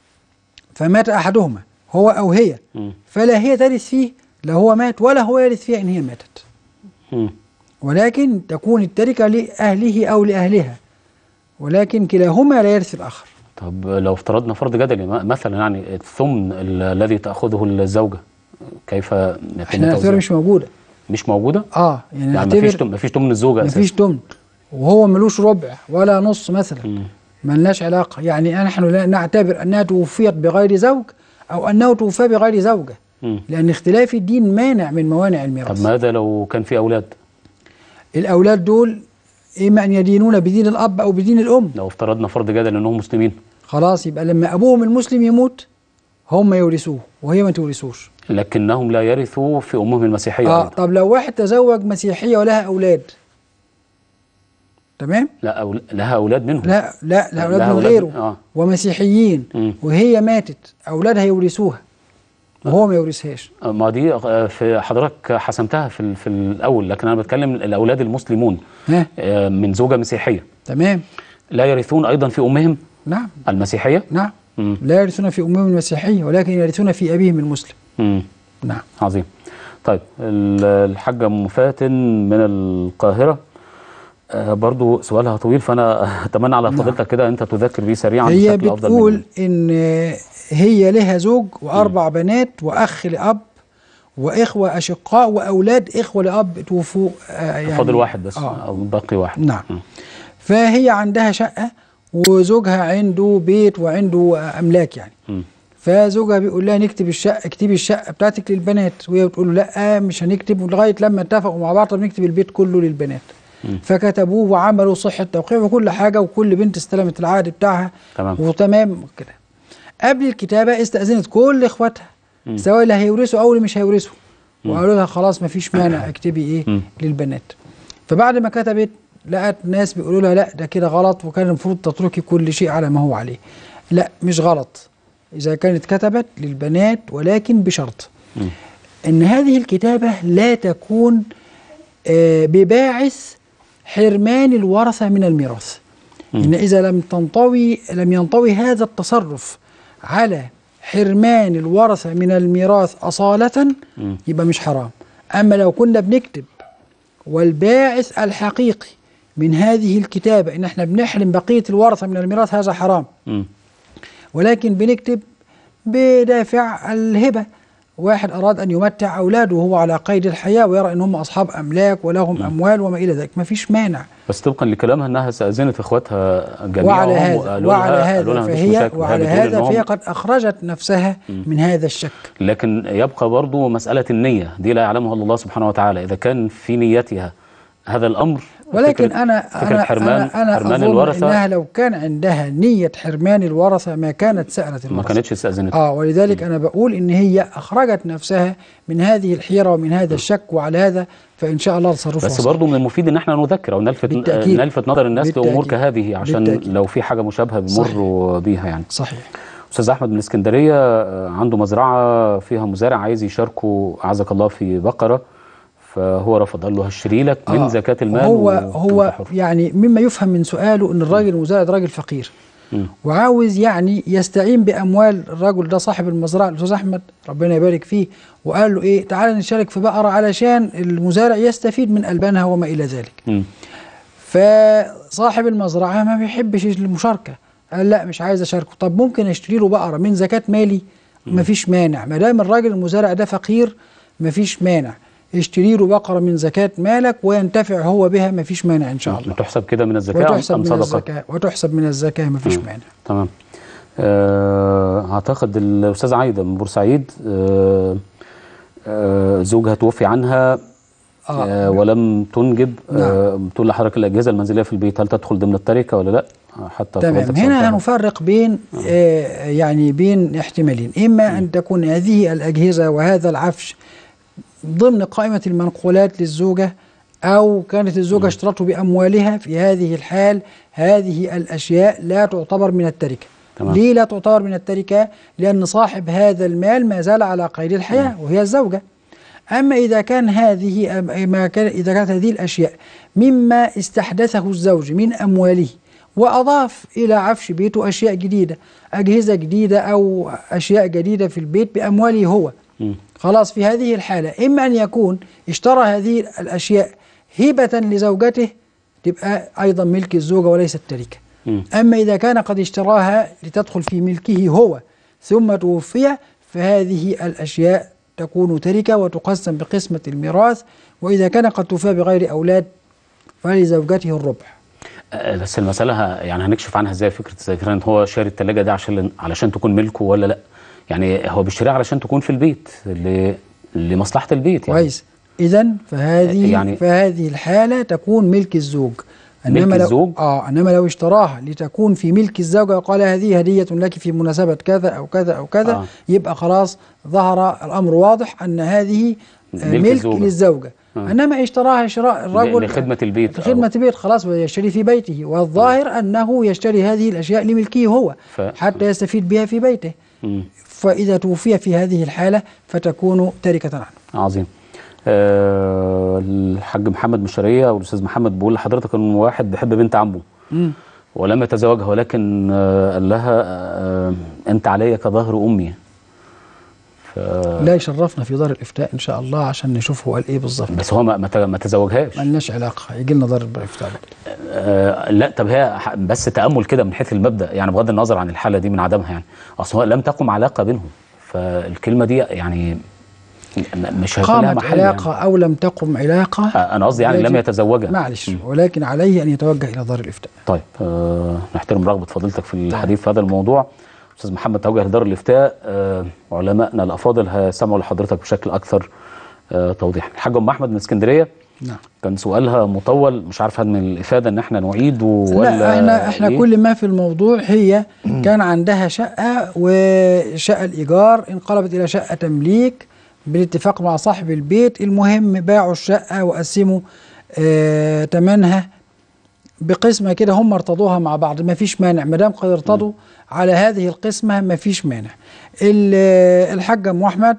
فمات أحدهما هو أو هي مم. فلا هي ترث فيه لا هو مات ولا هو يرث فيها إن هي ماتت مم. ولكن تكون التركة لأهله أو لأهلها ولكن كلاهما لا يرث الآخر طب لو افترضنا فرض جدلي م- مثلا يعني الثمن ال- الذي تاخذه الزوجه كيف يتم احنا نعتبر توزيعه؟ مش موجودة مش موجوده؟ اه يعني, يعني مفيش نعتبر تم- مفيش تمن الزوجه اساسا مفيش تمن وهو ملوش ربع ولا نص مثلا مم. ملناش علاقة يعني نحن لا نعتبر أنها توفيت بغير زوج أو أنه توفى بغير زوجة مم. لأن اختلاف الدين مانع من موانع طب الميراث ماذا لو كان في اولاد؟ الأولاد دول إما أن يدينون بدين الأب أو بدين الأم لو افترضنا فرض جدل انهم مسلمين خلاص يبقى لما أبوهم المسلم يموت هم يورثوه وهي ما تورثوش لكنهم لا يرثوا في امهم المسيحيه آه أيضا. طب لو واحد تزوج مسيحية ولها أولاد تمام لا أو لها اولاد منهم لا لا لا أولاد لها من أولاد غيره من- آه. ومسيحيين مم. وهي ماتت أولادها يورثوها وهو ما يورثهاش ما دي آه، في حضرتك حسمتها في ال- في الاول لكن انا بتكلم الاولاد المسلمون ها آه، من زوجه مسيحيه تمام لا يرثون ايضا في امهم نعم المسيحيه نعم مم. لا يرثون في أمهم المسيحية ولكن يرثون في أبيهم المسلم مم. نعم عظيم طيب ال- الحاجه ام فاتن من القاهره آه، برضو سؤالها طويل فانا اتمنى على فضيلتك كده انت تذكر بيه سريعا هي بشكل افضل بتقول مني. إن هي لها زوج وأربع بنات وأخ لأب وإخوة أشقاء وأولاد إخوة لأب توفوا آه يعني فاضل واحد بس آه. او باقي واحد نعم مم. فهي عندها شقة وزوجها عنده بيت وعنده آه، أملاك يعني مم. فزوجها بيقول لها نكتب الشقة اكتبي الشقة بتاعتك للبنات وهي بتقول له لا مش هنكتب لغاية لما اتفقوا مع بعض طب نكتب البيت كله للبنات فكتبوه وعملوا صحة توقيع وكل حاجة وكل بنت استلمت العقد بتاعها تمام. وتمام كده قبل الكتابة استأذنت كل إخواتها سواء اللي هيورثوا أو اللي مش هيورثوا وقالوا لها خلاص مفيش مانع اكتبي إيه للبنات فبعد ما كتبت لقت ناس بيقولوا لها لا ده كده غلط وكان المفروض تتركي كل شيء على ما هو عليه لا مش غلط إذا كانت كتبت للبنات ولكن بشرط ان هذه الكتابه لا تكون آه، بباعث حرمان الورثه من الميراث ان اذا لم تنطوي لم ينطوي هذا التصرف على حرمان الورثه من الميراث اصاله يبقى مش حرام اما لو كنا بنكتب والباعث الحقيقي من هذه الكتابه ان احنا بنحرم بقيه الورثه من الميراث هذا حرام مم. ولكن بنكتب بدافع الهبة واحد أراد أن يمتع أولاده وهو على قيد الحياة ويرى أن هم أصحاب أملاك ولهم أموال وما إلى ذلك ما فيش مانع بس طبقا لكلامها انها استاذنت اخواتها جميعهم وعلى هذا وقالوا وعلى لها قالوا هذا لها مفيش فهي مشاكل. وهي وعلى بتقول هذا إنهم- فهي قد أخرجت نفسها من هذا الشك لكن يبقى برضو مسألة النية دي لا يعلمها إلا الله سبحانه وتعالى إذا كان في نيتها هذا الأمر ولكن فكرة- أنا فكرة أنا حرمان أنا, أنا حرمان أظن الورثة أنها لو كان عندها نية حرمان الورثة ما كانت سألت ما الورثة كانتش استأذنت اه ولذلك انا بقول ان هي اخرجت نفسها من هذه الحيره ومن هذا الشك وعلى هذا فان شاء الله تصرفها بس صحيح. برضو من المفيد ان احنا نذكر او نلفت بالتأكيد. نلفت نظر الناس بالتأكيد. لامور كهذه عشان بالتأكيد. لو في حاجه مشابهه بيمروا بيها يعني صحيح استاذ احمد من اسكندريه آه، عنده مزرعه فيها مزارع عايز يشاركه اعزك الله في بقره فهو رفض قال له هشتري لك من آه. زكاه المال هو وأنت هو حر. يعني مما يفهم من سؤاله ان الراجل المزارع ده راجل فقير مم. وعاوز يعني يستعين باموال الرجل ده صاحب المزرعه الاستاذ احمد ربنا يبارك فيه وقال له ايه تعالى نشارك في بقره علشان المزارع يستفيد من البانها وما الى ذلك مم. فصاحب المزرعه ما بيحبش المشاركه قال لا مش عايز اشاركه طب ممكن اشتري له بقره من زكاه مالي ما فيش مانع ما دام الراجل المزارع ده فقير ما فيش مانع اشتري له بقره من زكاه مالك وينتفع هو بها ما فيش مانع ان شاء الله تحسب كده من الزكاه وتحسب ام من صدقه الزكاه وتحسب من الزكاه ما فيش مم. مانع تمام آه، اعتقد الاستاذ عايده من بورسعيد آه، آه، زوجها توفي عنها آه. آه ولم تنجب آه تقول لحضرتك الاجهزه المنزليه في البيت هل تدخل ضمن التركه ولا لا آه، حتى تمام فضلتك هنا سألتها. هنفرق بين آه يعني بين احتمالين اما ان تكون هذه الاجهزه وهذا العفش ضمن قائمه المنقولات للزوجه او كانت الزوجه اشترته باموالها في هذه الحال هذه الاشياء لا تعتبر من التركه تمام. ليه لا تعتبر من التركه لان صاحب هذا المال ما زال على قيد الحياه وهي الزوجه أما إذا كان هذه ما كان إذا كانت هذه الأشياء مما استحدثه الزوج من أمواله وأضاف إلى عفش بيته أشياء جديدة أجهزة جديدة أو أشياء جديدة في البيت بأمواله هو مم. خلاص في هذه الحالة إما أن يكون اشترى هذه الأشياء هبة لزوجته تبقى أيضا ملك الزوجة وليست تركة مم. أما إذا كان قد اشتراها لتدخل في ملكه هو ثم توفي فهذه الأشياء تكون تركة وتقسم بقسمة الميراث وإذا كان قد توفي بغير أولاد فلزوجته الربع آه، بس المساله ه- يعني هنكشف عنها ازاي فكره زي كده ان هو شاري الثلاجه دي عشان علشان تكون ملكه ولا لا يعني هو بيشتريها علشان تكون في البيت ل... لمصلحه البيت يعني كويس إذا فهذه يعني- يعني فهذه الحالة تكون ملك الزوج ملك لو الزوج؟ اه انما لو اشتراها لتكون في ملك الزوجه وقال هذه هديه لك في مناسبه كذا او كذا او كذا آه. آه. يبقى خلاص ظهر الامر واضح ان هذه آه، ملك ملك الزوجة. للزوجه آه. آه. انما اشتراها شراء الرجل لخدمه البيت في خدمة أو- بيت خلاص يشتري في بيته والظاهر أنه يشتري هذه الأشياء لملكه هو ف- حتى يستفيد بها في بيته مم. فإذا توفي في هذه الحالة فتكون تركة عنه عظيم آه الحاج محمد مشارية او الاستاذ محمد بيقول لحضرتك ان واحد بيحب بنت عمه ولم يتزوجها ولكن آه قال لها آه انت علي كظهر امي ف... لا يشرفنا في دار الإفتاء إن شاء الله عشان نشوف هو قال إيه بالظبط بس هو ما, ما ت- ما تزوجهاش ملناش علاقة يجي لنا دار الإفتاء برضه. آه لا طب هي ح- بس تامل كده من حيث المبدا يعني بغض النظر عن الحاله دي من عدمها يعني اصل هو لم تقم علاقه بينهم فالكلمه دي يعني م- مش هيكون لها قامت محل علاقة يعني. أو لم تقم علاقة آه، انا قصدي يعني لم يجب- يتزوجها معلش ولكن عليه أن يتوجه إلى دار الإفتاء طيب آه نحترم رغبة فضيلتك في الحديث في هذا الموضوع أستاذ محمد توجه لدار الإفتاء آه علمائنا الأفاضل هيسمعوا لحضرتك بشكل أكثر آه توضيحا الحاج أم أحمد من اسكندرية نعم كان سؤالها مطول مش عارف هل من الافاده ان احنا نعيده ولا لا احنا احنا إيه؟ كل ما في الموضوع هي كان عندها شقه وشقه الايجار انقلبت الى شقه تمليك بالاتفاق مع صاحب البيت المهم باعوا الشقه وقسموا آه تمنها بقسمه كده هم ارتضوها مع بعض ما فيش مانع ما دام قد ارتضوا على هذه القسمه ما فيش مانع ال- الحاجه ام احمد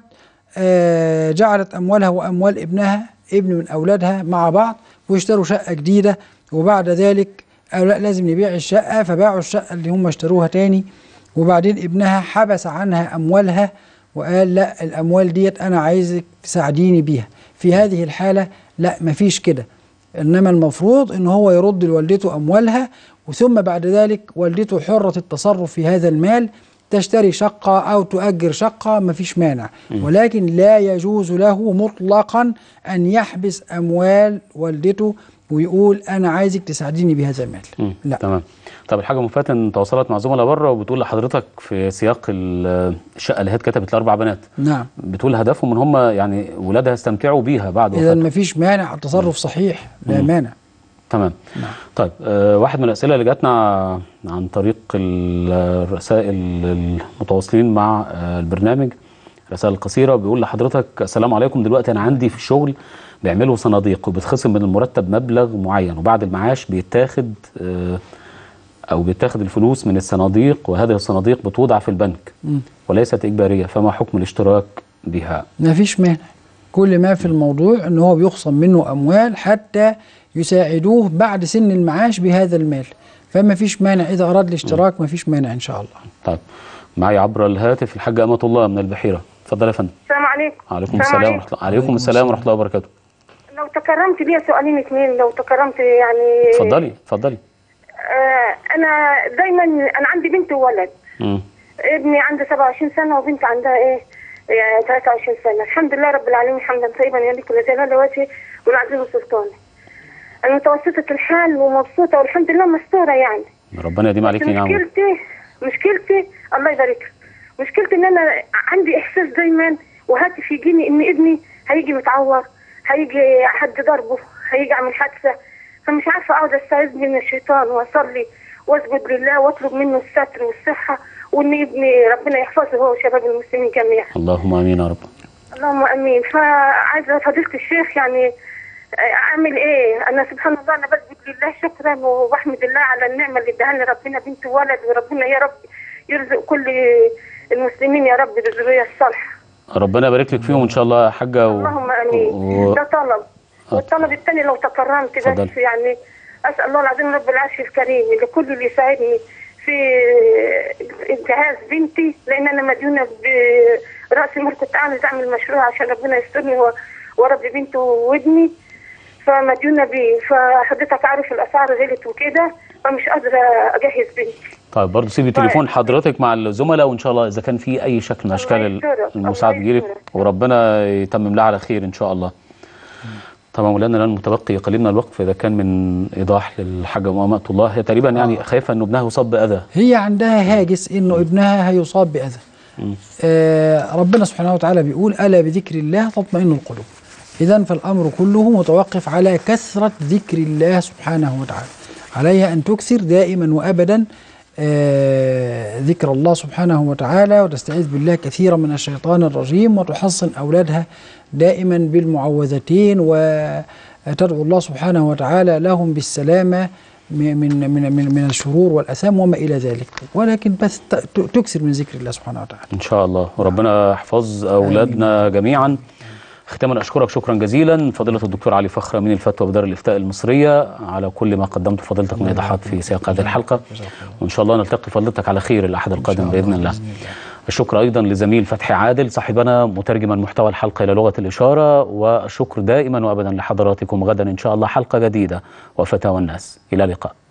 آه، جعلت اموالها واموال ابنها ابن من اولادها مع بعض واشتروا شقه جديده وبعد ذلك قالوا لا لازم نبيع الشقه فباعوا الشقه اللي هم اشتروها تاني وبعدين ابنها حبس عنها اموالها وقال لا الاموال ديت انا عايزك تساعديني بيها في هذه الحاله لا مفيش كده انما المفروض ان هو يرد لوالدته اموالها وثم بعد ذلك والدته حره التصرف في هذا المال تشتري شقه او تؤجر شقه مفيش مانع ولكن لا يجوز له مطلقا ان يحبس اموال والدته ويقول انا عايزك تساعديني بهذا المال مم. لا. تمام طب الحاجه ام فاتن تواصلت مع زملاء بره وبتقول لحضرتك في سياق ال- الشقه اللي هي اتكتبت لاربع بنات نعم بتقول هدفهم ان هم يعني ولادها يستمتعوا بيها بعد اذا وفاتها مفيش مانع التصرف صحيح لا مم. مانع تمام طيب آه واحد من الاسئله اللي جاتنا عن طريق ال- الرسائل المتواصلين مع آه البرنامج الرسائل القصيره بيقول لحضرتك السلام عليكم دلوقتي انا عندي في الشغل بيعملوا صناديق وبتخصم من المرتب مبلغ معين وبعد المعاش بيتاخد آه او بيتاخد الفلوس من الصناديق وهذه الصناديق بتوضع في البنك مم. وليست اجباريه فما حكم الاشتراك بها مفيش مانع كل ما في الموضوع ان هو بيخصم منه اموال حتى يساعدوه بعد سن المعاش بهذا المال فما فيش مانع اذا اراد الاشتراك ما فيش مانع ان شاء الله طيب معي عبر الهاتف الحاجه امه الله من البحيره اتفضل يا فندم السلام عليكم عليكم السلام السلام ورحمه الله عليكم السلام ورحمه الله وبركاته لو تكرمت لي سؤالين اثنين لو تكرمت يعني اتفضلي اتفضلي آه انا دايما انا عندي بنت وولد مم. ابني عنده 27 سنه وبنت عندها ايه يعني 23 سنه الحمد لله رب العالمين حمدا طيبا يليق لجلال وجهه والعزيز السلطان انا متوسطه الحال ومبسوطه والحمد لله مستوره يعني ربنا يديم عليكي نعمه مشكلتي مشكلتي الله يبارك لك. مشكلتي ان انا عندي احساس دايما وهاتف يجيني ان ابني هيجي متعور هيجي حد ضربه هيجي عامل حادثه فمش عارفه اقعد استعيذ من الشيطان واصلي واسجد لله واطلب منه الستر والصحه وان ابني ربنا يحفظه هو وشباب المسلمين جميعا اللهم امين يا رب اللهم امين فعايزه فضيله الشيخ يعني اعمل ايه انا سبحان الله انا بسجد لله شكرا وبحمد الله على النعمه اللي اداها لي ربنا بنت وولد وربنا يا رب يرزق كل المسلمين يا رب بالذريه الصالحه ربنا يبارك لك فيهم ان شاء الله يا حاجه و... اللهم امين و... ده طلب والطلب الثاني لو تكرمت بس اتفضل. يعني اسال الله العظيم رب العرش الكريم لكل اللي يساعدني في جهاز بنتي لان انا مديونه براس المال كنت عايزه اعمل مشروع عشان ربنا يسترني و- واربي بنتي وابني فمديونه بيه فحضرتك عارف الاسعار غلت وكده فمش قادره اجهز بنتي طيب برضه سيبي تليفون حضرتك مع الزملاء وان شاء الله اذا كان في اي شكل من اشكال ال- يسترك، المساعده الله يجيلك يسترك. وربنا يتمم لها على خير ان شاء الله طبعا مولانا الان متبقي قليل من الوقت فاذا كان من ايضاح للحاجه امامه الله هي تقريبا يعني خايفه ان ابنها يصاب باذى هي عندها هاجس انه ابنها هيصاب باذى آه ربنا سبحانه وتعالى بيقول الا بذكر الله تطمئن القلوب اذا فالامر كله متوقف على كثره ذكر الله سبحانه وتعالى عليها ان تكثر دائما وابدا آه ذكر الله سبحانه وتعالى وتستعيذ بالله كثيرا من الشيطان الرجيم وتحصن اولادها دائما بالمعوذتين وتدعو الله سبحانه وتعالى لهم بالسلامه من من من من, من الشرور والاثام وما الى ذلك ولكن بس ت- تكثر من ذكر الله سبحانه وتعالى ان شاء الله وربنا يحفظ اولادنا جميعا ختاما اشكرك شكرا جزيلا فضيله الدكتور علي فخر امين الفتوى بدار الافتاء المصريه على كل ما قدمت فضيلتك من ايضاحات في سياق هذه الحلقه وان شاء الله نلتقي فضيلتك على خير الاحد القادم باذن الله الشكر ايضا لزميل فتحي عادل صاحبنا مترجما محتوى الحلقه الى لغه الاشاره والشكر دائما وابدا لحضراتكم غدا ان شاء الله حلقه جديده وفتاوى الناس الى اللقاء